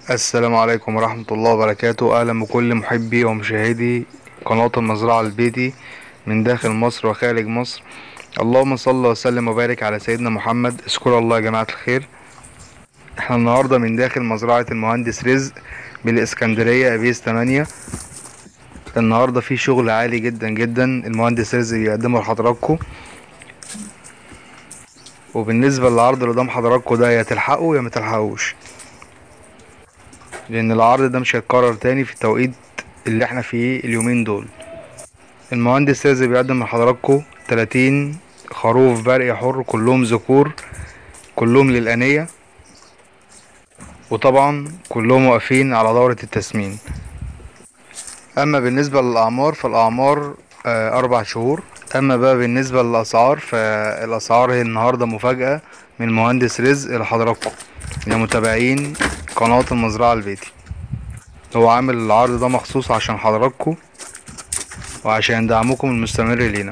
السلام عليكم ورحمة الله وبركاته أهلا بكل محبي ومشاهدي قناة المزرعة البيتي من داخل مصر وخارج مصر اللهم صل وسلم وبارك على سيدنا محمد اشكر الله يا جماعة الخير احنا النهاردة من داخل مزرعة المهندس رزق بالاسكندرية ابيس 8 النهاردة في شغل عالي جدا جدا المهندس رزق بيقدمه لحضراتكم وبالنسبة للعرض اللي قدام حضراتكم ده يا تلحقوا يا متلحقوش لان العرض ده مش هيتكرر تاني في التوقيت اللي احنا فيه اليومين دول المهندس رزق بيقدم لحضراتكم 30 خروف برقي حر كلهم ذكور كلهم للأنية وطبعا كلهم واقفين على دورة التسمين اما بالنسبة للأعمار فالأعمار آه، أربع شهور اما بقى بالنسبة للأسعار فالأسعار هي النهاردة مفاجأة من المهندس رزق لحضراتكم يا متابعين قناة المزرعة البيتي هو عامل العرض ده مخصوص عشان حضراتكم وعشان دعمكم المستمر لينا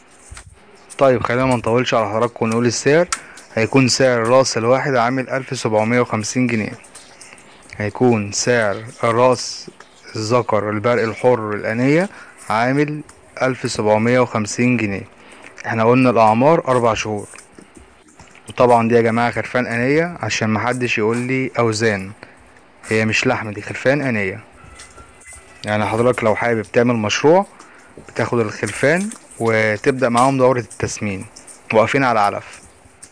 طيب خلينا ما نطولش على حضراتكم ونقول السعر هيكون سعر الراس الواحد عامل ألف سبعمية وخمسين جنيه هيكون سعر الراس الذكر البرق الحر الأنية عامل ألف سبعمية وخمسين جنيه احنا قلنا الأعمار أربع شهور وطبعا دي يا جماعة خرفان أنية عشان محدش يقول لي أوزان هي مش لحم دي خرفان أنية يعني حضرتك لو حابب تعمل مشروع بتاخد الخرفان وتبدأ معاهم دورة التسمين واقفين على علف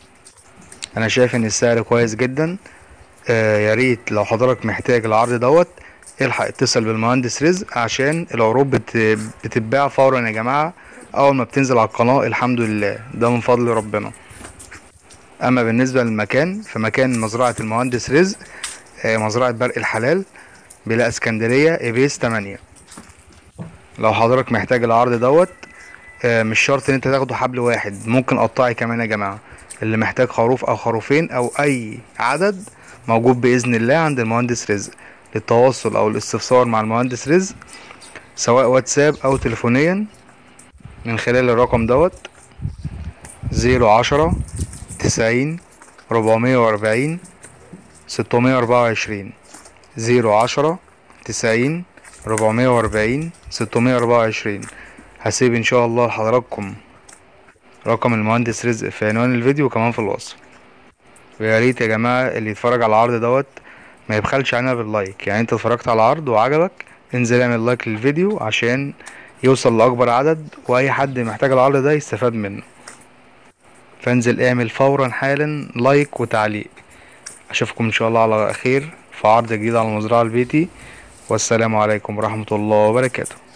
أنا شايف إن السعر كويس جدا آه يا ريت لو حضرتك محتاج العرض دوت الحق اتصل بالمهندس رزق عشان العروض بت... بتتباع فورا يا جماعة أول ما بتنزل على القناة الحمد لله ده من فضل ربنا اما بالنسبه للمكان فمكان مزرعه المهندس رزق آه، مزرعه برق الحلال بلا اسكندريه ابيس 8 لو حضرتك محتاج العرض دوت آه، مش شرط ان انت تاخده حبل واحد ممكن قطاعي كمان يا جماعه اللي محتاج خروف او خروفين او اي عدد موجود باذن الله عند المهندس رزق للتواصل او الاستفسار مع المهندس رزق سواء واتساب او تليفونيا من خلال الرقم دوت زيرو عشرة تسعين ربعمية وأربعين ستمية أربعة وعشرين زيرو عشرة تسعين ربعمية وأربعين ستمية أربعة وعشرين هسيب إن شاء الله لحضراتكم رقم المهندس رزق في عنوان الفيديو وكمان في الوصف ويا ريت يا جماعة اللي يتفرج على العرض دوت ما يبخلش علينا باللايك يعني انت اتفرجت على العرض وعجبك انزل اعمل لايك للفيديو عشان يوصل لأكبر عدد وأي حد محتاج العرض ده يستفاد منه فانزل اعمل فورا حالا لايك وتعليق اشوفكم ان شاء الله على خير في عرض جديد على المزرعة البيتي والسلام عليكم ورحمة الله وبركاته